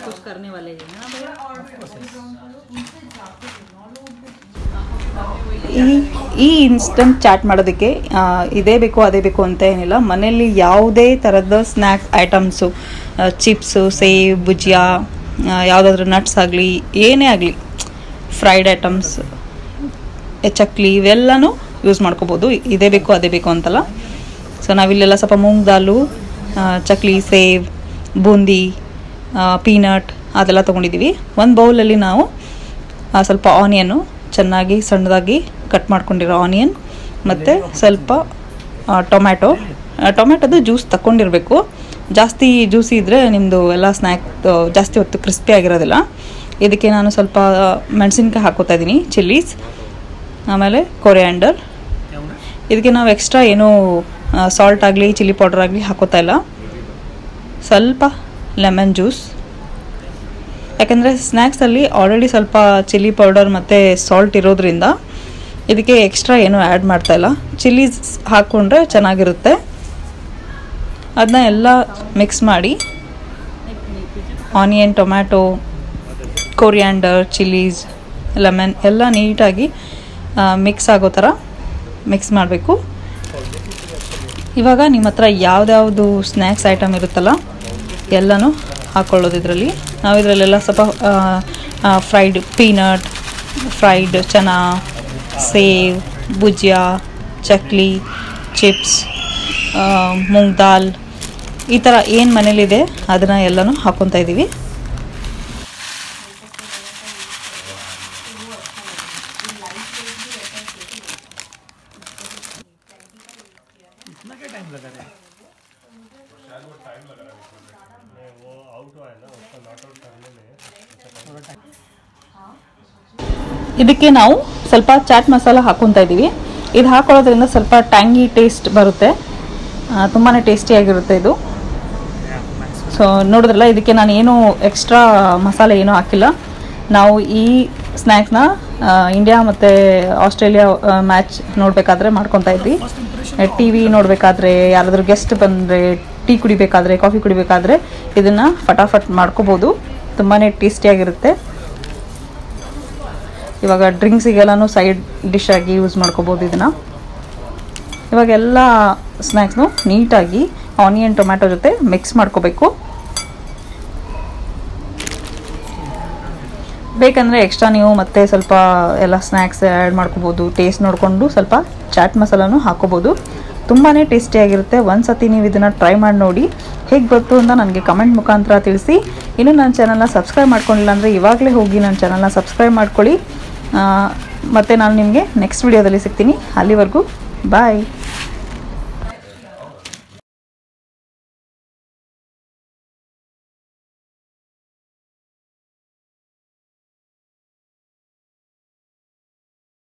कुछ करने वाले हैं ना भैया ಈ ಈ ಇನ್ಸ್ಟಂಟ್ ಚಾಟ್ ಮಾಡೋದಕ್ಕೆ ಆ, ಇದೇ ಬೇಕು ಅದೇ ಬೇಕು ಅಂತ ಏನಿಲ್ಲ ಮನೆಯಲ್ಲಿ ಯಾವುದೇ ಥರದ snacks items chips sev bhujia ಯಾವುದಾದ್ರೂ ನಟ್ಸ್ ಆಗಲಿ ಏನೇ ಆಗಲಿ ಫ್ರೈಡ್ ಐಟಮ್ಸ್ ಚಕ್ಲಿ ಇವೆಲ್ಲನೂ ಯೂಸ್ ಮಾಡ್ಕೋಬೋದು ಇದೇ ಬೇಕು ಅದೇ ಬೇಕು ಅಂತಲ್ಲ ಸೊ ನಾವಿಲ್ಲೆಲ್ಲ ಸ್ವಲ್ಪ ಮೂಂಗ್ ದಾಲು ಆ, ಚಕ್ಲಿ ಸೇವ್ ಬೂಂದಿ ಪೀನಟ್ ಅದೆಲ್ಲ ತೊಗೊಂಡಿದ್ದೀವಿ ಒಂದು ಬೌಲಲ್ಲಿ ನಾವು ಆ, ಸ್ವಲ್ಪ ಆನಿಯನ್ನು ಚೆನ್ನಾಗಿ ಸಣ್ಣದಾಗಿ ಕಟ್ ಮಾಡ್ಕೊಂಡಿರೋ ಆನಿಯನ್ ಮತ್ತು ಸ್ವಲ್ಪ ಟೊಮ್ಯಾಟೊ ಟೊಮ್ಯಾಟೊದು ಜ್ಯೂಸ್ ತಗೊಂಡಿರಬೇಕು ಜಾಸ್ತಿ ಜ್ಯೂಸಿ ಇದ್ದರೆ ನಿಮ್ಮದು ಎಲ್ಲ ಸ್ನ್ಯಾಕ್ ಜಾಸ್ತಿ ಹೊತ್ತು ಕ್ರಿಸ್ಪಿ ಆಗಿರೋದಿಲ್ಲ ಇದಕ್ಕೆ ನಾನು ಸ್ವಲ್ಪ ಮೆಣಸಿನ್ಕಾಯಿ ಹಾಕೋತಾ ಇದ್ದೀನಿ ಚಿಲ್ಲೀಸ್ ಆಮೇಲೆ ಕೊರಿಯಾಂಡರ್ ಇದಕ್ಕೆ ನಾವು ಎಕ್ಸ್ಟ್ರಾ ಏನೂ ಸಾಲ್ಟ್ ಆಗಲಿ ಚಿಲ್ಲಿ ಪೌಡರ್ ಆಗಲಿ ಹಾಕೋತಾ ಇಲ್ಲ ಸ್ವಲ್ಪ ಲೆಮನ್ ಜ್ಯೂಸ್ ಯಾಕಂದರೆ ಸ್ನ್ಯಾಕ್ಸಲ್ಲಿ ಆಲ್ರೆಡಿ ಸ್ವಲ್ಪ ಚಿಲ್ಲಿ ಪೌಡರ್ ಮತ್ತು ಸಾಲ್ಟ್ ಇರೋದ್ರಿಂದ ಇದಕ್ಕೆ ಎಕ್ಸ್ಟ್ರಾ ಏನೂ ಆ್ಯಡ್ ಮಾಡ್ತಾ ಇಲ್ಲ ಚಿಲ್ಲೀಸ್ ಹಾಕ್ಕೊಂಡ್ರೆ ಚೆನ್ನಾಗಿರುತ್ತೆ ಅದನ್ನ ಎಲ್ಲ ಮಿಕ್ಸ್ ಮಾಡಿ onion tomato coriander chillies lemon ಎಲ್ಲ ನೀಟಾಗಿ ಮಿಕ್ಸ್ ಆಗೋ ಥರ ಮಿಕ್ಸ್ ಮಾಡಬೇಕು ಇವಾಗ ನಿಮ್ಮ ಹತ್ರ ಯಾವ್ದ್ಯಾವುದು ಸ್ನ್ಯಾಕ್ಸ್ ಐಟಮ್ ಇರುತ್ತಲ್ಲ ಎಲ್ಲನೂ ಹಾಕ್ಕೊಳ್ಳೋದು ಇದರಲ್ಲಿ ನಾವು ಇದರಲ್ಲೆಲ್ಲ ಸ್ವಲ್ಪ fried peanut fried chana sev bhujia chakli chips moong dal ಈ ಥರ ಏನು ಮನೇಲಿದೆ ಅದನ್ನು ಎಲ್ಲನೂ ಹಾಕ್ಕೊತಾ ಇದ್ದೀವಿ ಇದಕ್ಕೆ ನಾವು ಸ್ವಲ್ಪ ಚಾಟ್ ಮಸಾಲ ಹಾಕ್ಕೊತಾ ಇದ್ದೀವಿ ಇದು ಹಾಕೊಳ್ಳೋದ್ರಿಂದ ಸ್ವಲ್ಪ ಟ್ಯಾಂಗಿ ಟೇಸ್ಟ್ ಬರುತ್ತೆ ತುಂಬಾ ಟೇಸ್ಟಿಯಾಗಿರುತ್ತೆ ಇದು ಸೊ ನೋಡಿದ್ರಲ್ಲ ಇದಕ್ಕೆ ನಾನು ಏನು ಎಕ್ಸ್ಟ್ರಾ ಮಸಾಲೆ ಏನೂ ಹಾಕಿಲ್ಲ ನಾವು ಈ ಸ್ನ್ಯಾಕ್ಸ್ನ ಇಂಡಿಯಾ ಮತ್ತು ಆಸ್ಟ್ರೇಲಿಯಾ ಮ್ಯಾಚ್ ನೋಡಬೇಕಾದ್ರೆ ಮಾಡ್ಕೊತಾ ಇದ್ವಿ ಟಿ ವಿ ನೋಡಬೇಕಾದ್ರೆ ಯಾರಾದರೂ ಗೆಸ್ಟ್ ಬಂದರೆ ಟೀ ಕುಡಿಬೇಕಾದ್ರೆ ಕಾಫಿ ಕುಡಿಬೇಕಾದ್ರೆ ಇದನ್ನು ಫಟಾಫಟ್ ಮಾಡ್ಕೋಬೋದು ತುಂಬಾ ಟೇಸ್ಟಿಯಾಗಿರುತ್ತೆ ಇವಾಗ ಡ್ರಿಂಕ್ಸಿಗೆಲ್ಲನೂ ಸೈಡ್ ಡಿಶ್ ಆಗಿ ಯೂಸ್ ಮಾಡ್ಕೋಬೋದು ಇದನ್ನು ಇವಾಗ ಎಲ್ಲ ಸ್ನ್ಯಾಕ್ಸ್ನು ನೀಟಾಗಿ ಆನಿಯನ್ ಟೊಮ್ಯಾಟೊ ಜೊತೆ ಮಿಕ್ಸ್ ಮಾಡ್ಕೋಬೇಕು ಬೇಕಂದರೆ ಎಕ್ಸ್ಟ್ರಾ ನೀವು ಮತ್ತೆ ಸ್ವಲ್ಪ ಎಲ್ಲ ಸ್ನ್ಯಾಕ್ಸ್ ಆ್ಯಡ್ ಮಾಡ್ಕೋಬೋದು ಟೇಸ್ಟ್ ನೋಡಿಕೊಂಡು ಸ್ವಲ್ಪ ಚಾಟ್ ಮಸಾಲನೂ ಹಾಕೋಬೋದು ತುಂಬಾ ಟೇಸ್ಟಿಯಾಗಿರುತ್ತೆ ಒಂದು ಸತಿ ನೀವು ಇದನ್ನು ಟ್ರೈ ಮಾಡಿ ನೋಡಿ ಹೇಗೆ ಗೊತ್ತು ಅಂತ ನನಗೆ ಕಮೆಂಟ್ ಮುಖಾಂತರ ತಿಳಿಸಿ ಇನ್ನು ನನ್ನ ಚಾನಲ್ನ ಸಬ್ಸ್ಕ್ರೈಬ್ ಮಾಡ್ಕೊಂಡಿಲ್ಲ ಅಂದರೆ ಇವಾಗಲೇ ಹೋಗಿ ನನ್ನ ಚಾನಲ್ನ ಸಬ್ಸ್ಕ್ರೈಬ್ ಮಾಡ್ಕೊಳ್ಳಿ ಮತ್ತು ನಾನು ನಿಮಗೆ ನೆಕ್ಸ್ಟ್ ವಿಡಿಯೋದಲ್ಲಿ ಸಿಗ್ತೀನಿ ಅಲ್ಲಿವರೆಗೂ ಬಾಯ್